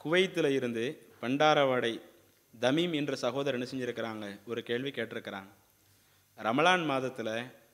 குவைத்தில் இருந்து பண்டாரவாடை தமீம் என்ற சகோதரர் என்ன செஞ்சுருக்கிறாங்க ஒரு கேள்வி கேட்டிருக்கிறாங்க ரமலான் மாதத்தில்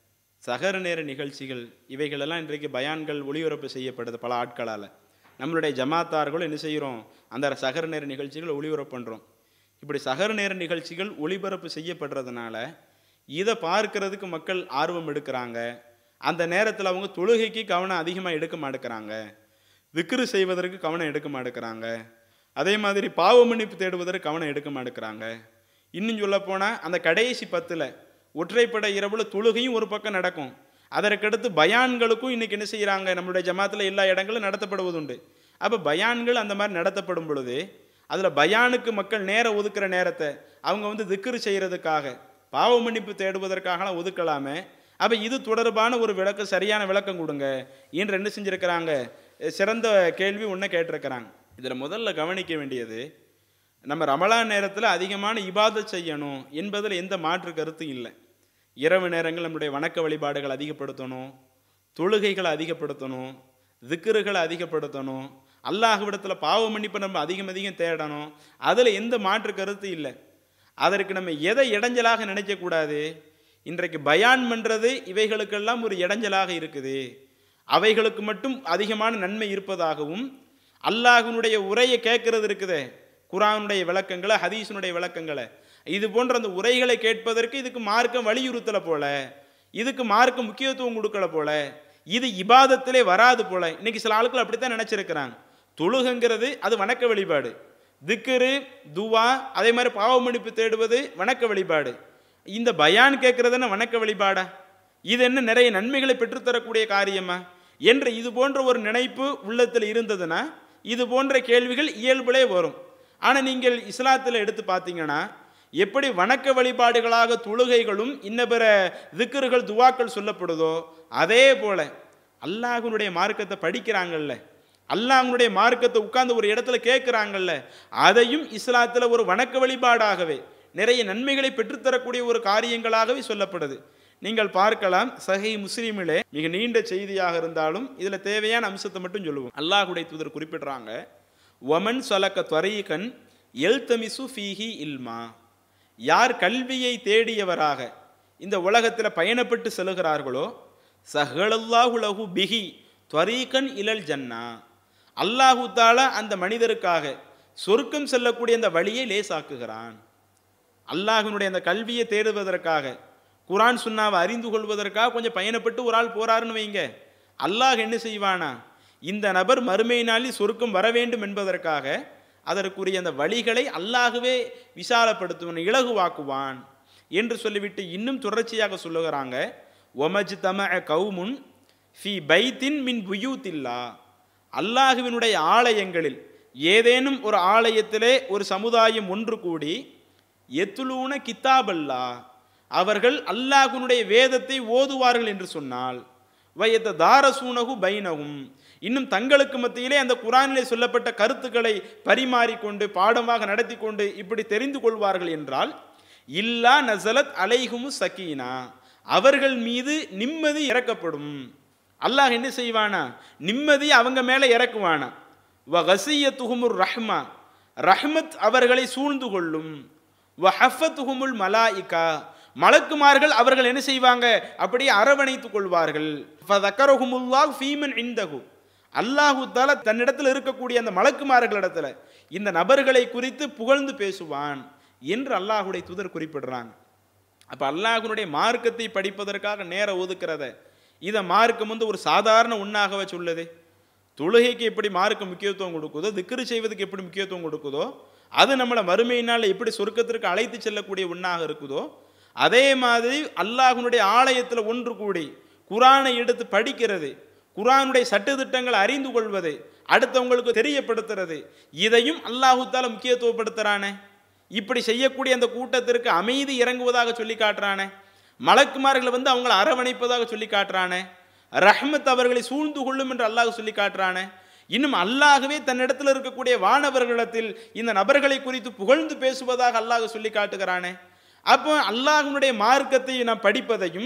சகர நேர நிகழ்ச்சிகள் இவைகளெல்லாம் இன்றைக்கு பயான்கள் ஒளிபரப்பு செய்யப்படுது பல ஆட்களால் நம்மளுடைய ஜமாத்தார்களும் என்ன செய்கிறோம் அந்த சகர நேர நிகழ்ச்சிகள் ஒளிபரப்பு பண்ணுறோம் இப்படி சகர நேர நிகழ்ச்சிகள் ஒளிபரப்பு செய்யப்படுறதுனால இதை பார்க்கறதுக்கு மக்கள் ஆர்வம் எடுக்கிறாங்க அந்த நேரத்தில் அவங்க தொழுகைக்கு கவனம் அதிகமாக எடுக்க மாட்டேங்கிறாங்க விக்ரு செய்வதற்கு கவனம் எடுக்க மாட்டேங்கிறாங்க அதே மாதிரி பாவ மன்னிப்பு தேடுவதற்கு கவனம் எடுக்க மாட்டேங்கிறாங்க இன்னும் சொல்லப் போனா அந்த கடைசி பத்தில் ஒற்றைப்படை இரவுல தொழுகையும் ஒரு பக்கம் நடக்கும் அதற்கடுத்து பயான்களுக்கும் இன்னைக்கு என்ன செய்கிறாங்க நம்மளுடைய ஜமாத்தில் எல்லா இடங்களும் நடத்தப்படுவதுண்டு அப்போ பயான்கள் அந்த மாதிரி நடத்தப்படும் பொழுது அதில் பயானுக்கு மக்கள் நேரம் ஒதுக்குற நேரத்தை அவங்க வந்து திக்ரு செய்கிறதுக்காக பாவ மன்னிப்பு தேடுவதற்காகலாம் ஒதுக்கலாமே அப்போ இது தொடர்பான ஒரு விளக்கம் சரியான விளக்கம் கொடுங்க என்று என்ன செஞ்சுருக்கிறாங்க சிறந்த கேள்வி ஒன்று கேட்டிருக்கிறாங்க இதில் முதல்ல கவனிக்க வேண்டியது நம்ம ரமலான் நேரத்தில் அதிகமான இபாதத் செய்யணும் என்பதில் எந்த மாற்று கருத்தும் இல்லை இரவு நேரங்கள் நம்முடைய வணக்க வழிபாடுகள் அதிகப்படுத்தணும் தொழுகைகளை அதிகப்படுத்தணும் திக்ருகளை அதிகப்படுத்தணும் அல்லாஹ்விடத்தில் பாவ மன்னிப்பை நம்ம அதிகம் அதிகம் தேடணும் அதில் எந்த மாற்று கருத்து இல்லை அதற்கு நம்ம எதை இடைஞ்சலாக நினைக்கக்கூடாது இன்றைக்கு பயான் பண்ணுறது இவைகளுக்கெல்லாம் ஒரு இடைஞ்சலாக இருக்குது அவைகளுக்கு மட்டும் அதிகமான நன்மை இருப்பதாகவும் அல்லாஹ்வினுடைய உரையை கேட்கறது இருக்குதே குரானுடைய விளக்கங்களை ஹதீஸினுடைய விளக்கங்களை இது போன்ற அந்த உரைகளை கேட்பதற்கு இதுக்கு மார்க்கம் வலியுறுத்தலை போல இதுக்கு மார்க்கம் முக்கியத்துவம் கொடுக்கல போல இது இபாதத்திலே வராது போல இன்னைக்கு சில ஆட்கள் அப்படித்தான் நினைச்சிருக்கிறாங்க தொழுகங்கிறது அது வணக்க வழிபாடு திக்ரு துவா அதே மாதிரி பாவ மன்னிப்பு தேடுவது வணக்க வழிபாடு இந்த பயான் கேட்கறதுன்னு வணக்க வழிபாடா இது என்ன நிறைய நன்மைகளை பெற்றுத்தரக்கூடிய காரியமா என்ற இது போன்ற ஒரு நினைப்பு உள்ளத்தில் இருந்ததுன்னா இது போன்ற கேள்விகள் இயல்பிலே வரும் ஆனால் நீங்கள் இஸ்லாத்தில் எடுத்து பார்த்தீங்கன்னா எப்படி வணக்க வழிபாடுகளாக தொழுகைகளும் இன்ன பிற திக்கர்கள் துவாக்கள் சொல்லப்படுதோ அதே போல அல்லாஹ்வினுடைய மார்க்கத்தை படிக்கிறாங்கல்ல அல்லாஹ்வினுடைய மார்க்கத்தை உட்கார்ந்து ஒரு இடத்துல கேட்குறாங்கல்ல அதையும் இஸ்லாத்தில் ஒரு வணக்க வழிபாடாகவே நிறைய நன்மைகளை பெற்றுத்தரக்கூடிய ஒரு காரியங்களாகவே சொல்லப்படுது நீங்கள் பார்க்கலாம் சஹி முஸ்லீமிலே மிக நீண்ட செய்தியாக இருந்தாலும் இதில் தேவையான அம்சத்தை மட்டும் சொல்லுவோம் அல்லாஹுடைய தூதர் குறிப்பிடுறாங்க ஒமன் சொலக்க துவரீகன் எல்தமிசு ஃபீஹி இல்மா யார் கல்வியை தேடியவராக இந்த உலகத்தில் பயணப்பட்டு செல்கிறார்களோ சஹலல்லாஹு லஹு பிஹி துவரீகன் இலல் ஜன்னா அல்லாஹு தாலா அந்த மனிதருக்காக சொர்க்கம் செல்லக்கூடிய அந்த வழியை லேசாக்குகிறான் அல்லாஹினுடைய அந்த கல்வியை தேடுவதற்காக குரான் சுன்னாவை அறிந்து கொள்வதற்காக கொஞ்சம் பயணப்பட்டு ஒரு ஆள் போறாருன்னு வைங்க அல்லாஹ் என்ன செய்வானா இந்த நபர் மறுமை நாளில் சொருக்கம் வர வேண்டும் என்பதற்காக அதற்குரிய அந்த வழிகளை அல்லாகவே விசாலப்படுத்துவன் இலகுவாக்குவான் என்று சொல்லிவிட்டு இன்னும் தொடர்ச்சியாக சொல்லுகிறாங்க ஒமஜ் தம கவுமுன் ஃபி பைத்தின் மின் புயூத்தில்லா அல்லாஹுவினுடைய ஆலயங்களில் ஏதேனும் ஒரு ஆலயத்திலே ஒரு சமுதாயம் ஒன்று கூடி எத்துலூன கித்தாபல்லா அவர்கள் அல்லாஹுனுடைய வேதத்தை ஓதுவார்கள் என்று சொன்னால் வயத்த தாரசூனகு பைனகும் இன்னும் தங்களுக்கு மத்தியிலே அந்த குரானிலே சொல்லப்பட்ட கருத்துக்களை பரிமாறிக்கொண்டு பாடமாக நடத்தி கொண்டு இப்படி தெரிந்து கொள்வார்கள் என்றால் இல்லா நசலத் அலைஹுமு சக்கீனா அவர்கள் மீது நிம்மதி இறக்கப்படும் அல்லாஹ் என்ன செய்வானா நிம்மதி அவங்க மேலே இறக்குவானா வ கசியத்துகுமுர் ரஹ்மா ரஹ்மத் அவர்களை சூழ்ந்து கொள்ளும் வ ஹஃபத்துகுமுல் மலாயிகா மலக்குமார்கள் அவர்கள் என்ன செய்வாங்க அப்படியே அரவணைத்துக் கொள்வார்கள் ஃபதக்கரஹுமுல்லாஹ் ஃபீமன் இந்தகு அல்லாஹு தாலா தன்னிடத்தில் இருக்கக்கூடிய அந்த மலக்குமார்களிடத்துல இந்த நபர்களை குறித்து புகழ்ந்து பேசுவான் என்று அல்லாஹுடைய தூதர் குறிப்பிடுறாங்க அப்போ அல்லாஹுனுடைய மார்க்கத்தை படிப்பதற்காக நேரம் ஒதுக்கிறத இதை மார்க்கம் வந்து ஒரு சாதாரண ஒன்றாகவே சொல்லுது தொழுகைக்கு எப்படி மார்க்க முக்கியத்துவம் கொடுக்குதோ திக்ரு செய்வதுக்கு எப்படி முக்கியத்துவம் கொடுக்குதோ அது நம்மளை மறுமையினால் எப்படி சொர்க்கத்திற்கு அழைத்து செல்லக்கூடிய ஒன்றாக இருக்குதோ அதே மாதிரி அல்லாஹுனுடைய ஆலயத்தில் ஒன்று கூடி குரானை எடுத்து படிக்கிறது குரானுடைய சட்டத்திட்டங்களை அறிந்து கொள்வது அடுத்தவங்களுக்கு தெரியப்படுத்துறது இதையும் அல்லாஹு தால முக்கியத்துவப்படுத்துறானே இப்படி செய்யக்கூடிய அந்த கூட்டத்திற்கு அமைதி இறங்குவதாக சொல்லி காட்டுறானே மலக்குமார்களை வந்து அவங்களை அரவணைப்பதாக சொல்லி காட்டுறானே ரஹ்மத் அவர்களை சூழ்ந்து கொள்ளும் என்று அல்லாஹ் சொல்லி காட்டுறானே இன்னும் அல்லாகவே தன்னிடத்தில் இருக்கக்கூடிய வானவர்களிடத்தில் இந்த நபர்களை குறித்து புகழ்ந்து பேசுவதாக அல்லாஹ் சொல்லி காட்டுகிறானே அப்போ அல்லாஹ்வினுடைய மார்க்கத்தை நாம் படிப்பதையும்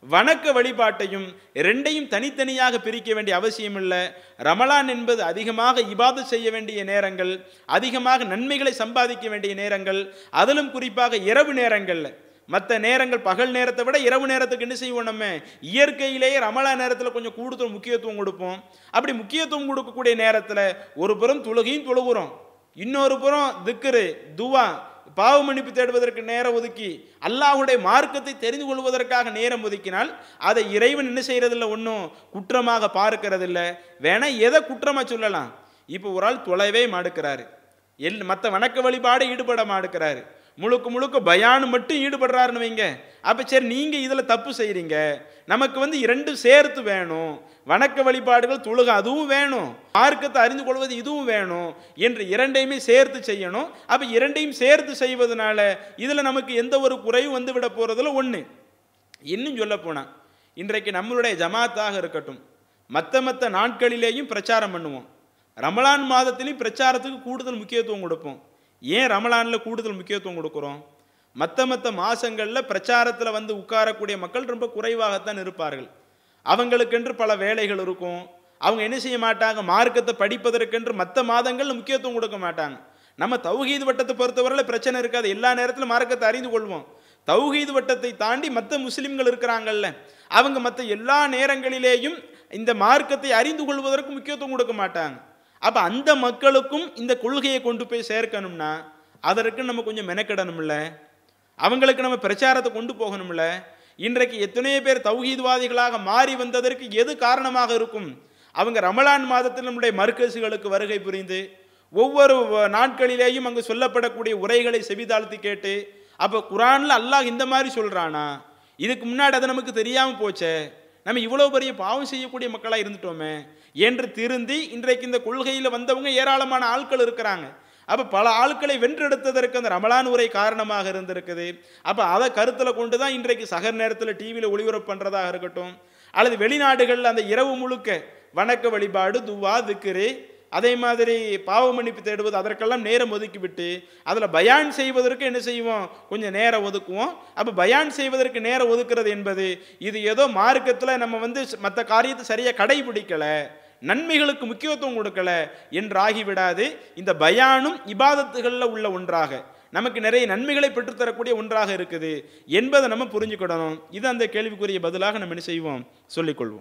வணக்க வழிபாட்டையும் ரெண்டையும் தனித்தனியாக பிரிக்க வேண்டிய அவசியம் இல்லை ரமலான் என்பது அதிகமாக இபாது செய்ய வேண்டிய நேரங்கள் அதிகமாக நன்மைகளை சம்பாதிக்க வேண்டிய நேரங்கள் அதிலும் குறிப்பாக இரவு நேரங்களில் மற்ற நேரங்கள் பகல் நேரத்தை விட இரவு நேரத்துக்கு என்ன செய்வோம் நம்ம இயற்கையிலேயே ரமலான் நேரத்தில் கொஞ்சம் கூடுதல் முக்கியத்துவம் கொடுப்போம் அப்படி முக்கியத்துவம் கொடுக்கக்கூடிய நேரத்தில் ஒரு புறம் தொழுகையும் தொழுகிறோம் இன்னொரு புறம் திக்ரு துவா பாவ மன்னிப்பு தேடுவதற்கு நேரம் ஒதுக்கி அல்லாஹுடைய மார்க்கத்தை தெரிந்து கொள்வதற்காக நேரம் ஒதுக்கினால் அதை இறைவன் என்ன செய்யறதில்ல ஒன்றும் குற்றமாக பார்க்கறதில்ல வேணா எதை குற்றமாக சொல்லலாம் இப்போ ஒரு ஆள் தொலைவே மாடுக்கிறாரு எல் மற்ற வணக்க வழிபாடு ஈடுபட மாடுக்கிறாரு முழுக்க முழுக்க பயானு மட்டும் ஈடுபடுறாருன்னு வைங்க அப்போ சரி நீங்கள் இதில் தப்பு செய்கிறீங்க நமக்கு வந்து இரண்டும் சேர்த்து வேணும் வணக்க வழிபாடுகள் தொழுக அதுவும் வேணும் மார்க்கத்தை அறிந்து கொள்வது இதுவும் வேணும் என்று இரண்டையுமே சேர்த்து செய்யணும் அப்போ இரண்டையும் சேர்த்து செய்வதனால இதில் நமக்கு எந்த ஒரு குறையும் வந்து விட போகிறதுல ஒன்று இன்னும் சொல்ல போனால் இன்றைக்கு நம்மளுடைய ஜமாத்தாக இருக்கட்டும் மற்ற மற்ற நாட்களிலேயும் பிரச்சாரம் பண்ணுவோம் ரமலான் மாதத்திலையும் பிரச்சாரத்துக்கு கூடுதல் முக்கியத்துவம் கொடுப்போம் ஏன் ரமலானில் கூடுதல் முக்கியத்துவம் கொடுக்குறோம் மற்ற மற்ற மாதங்களில் பிரச்சாரத்தில் வந்து உட்காரக்கூடிய மக்கள் ரொம்ப குறைவாகத்தான் இருப்பார்கள் அவங்களுக்கென்று பல வேலைகள் இருக்கும் அவங்க என்ன செய்ய மாட்டாங்க மார்க்கத்தை படிப்பதற்கென்று மற்ற மாதங்களில் முக்கியத்துவம் கொடுக்க மாட்டாங்க நம்ம தௌஹீது வட்டத்தை பொறுத்தவரையில் பிரச்சனை இருக்காது எல்லா நேரத்திலும் மார்க்கத்தை அறிந்து கொள்வோம் தௌஹீது வட்டத்தை தாண்டி மற்ற முஸ்லிம்கள் இருக்கிறாங்கல்ல அவங்க மற்ற எல்லா நேரங்களிலேயும் இந்த மார்க்கத்தை அறிந்து கொள்வதற்கு முக்கியத்துவம் கொடுக்க மாட்டாங்க அப்போ அந்த மக்களுக்கும் இந்த கொள்கையை கொண்டு போய் சேர்க்கணும்னா அதற்கு நம்ம கொஞ்சம் மெனக்கிடணும்ல அவங்களுக்கு நம்ம பிரச்சாரத்தை கொண்டு போகணும்ல இன்றைக்கு எத்தனையோ பேர் தௌஹீத்வாதிகளாக மாறி வந்ததற்கு எது காரணமாக இருக்கும் அவங்க ரமலான் மாதத்தில் நம்முடைய மர்க்கசுகளுக்கு வருகை புரிந்து ஒவ்வொரு வ- நாட்களிலேயும் அங்கு சொல்லப்படக்கூடிய உரைகளை செவிதாழ்த்தி கேட்டு அப்போ குரானில் அல்லாஹ் இந்த மாதிரி சொல்கிறானா இதுக்கு முன்னாடி அது நமக்கு தெரியாமல் போச்சே நம்ம இவ்வளோ பெரிய பாவம் செய்யக்கூடிய மக்களாக இருந்துட்டோமே என்று திருந்தி இன்றைக்கு இந்த கொள்கையில் வந்தவங்க ஏராளமான ஆட்கள் இருக்கிறாங்க அப்போ பல ஆட்களை வென்றெடுத்ததற்கு அந்த ரமலான் உரை காரணமாக இருந்திருக்குது அப்போ அதை கருத்தில் கொண்டு தான் இன்றைக்கு சகர் நேரத்தில் டிவியில் ஒளிபரப்பு பண்ணுறதாக இருக்கட்டும் அல்லது வெளிநாடுகளில் அந்த இரவு முழுக்க வணக்க வழிபாடு துவா திக்ரு அதே மாதிரி பாவ மன்னிப்பு தேடுவது அதற்கெல்லாம் நேரம் ஒதுக்கிவிட்டு அதில் பயான் செய்வதற்கு என்ன செய்வோம் கொஞ்சம் நேரம் ஒதுக்குவோம் அப்போ பயான் செய்வதற்கு நேரம் ஒதுக்குறது என்பது இது ஏதோ மார்க்கத்தில் நம்ம வந்து மற்ற காரியத்தை சரியாக கடைபிடிக்கலை நன்மைகளுக்கு முக்கியத்துவம் கொடுக்கல என்றாகிவிடாது இந்த பயானும் இபாதத்துகளில் உள்ள ஒன்றாக நமக்கு நிறைய நன்மைகளை பெற்றுத்தரக்கூடிய ஒன்றாக இருக்குது என்பதை நம்ம புரிஞ்சுக்கிடணும் இது அந்த கேள்விக்குரிய பதிலாக நம்ம என்ன செய்வோம் சொல்லிக்கொள்வோம்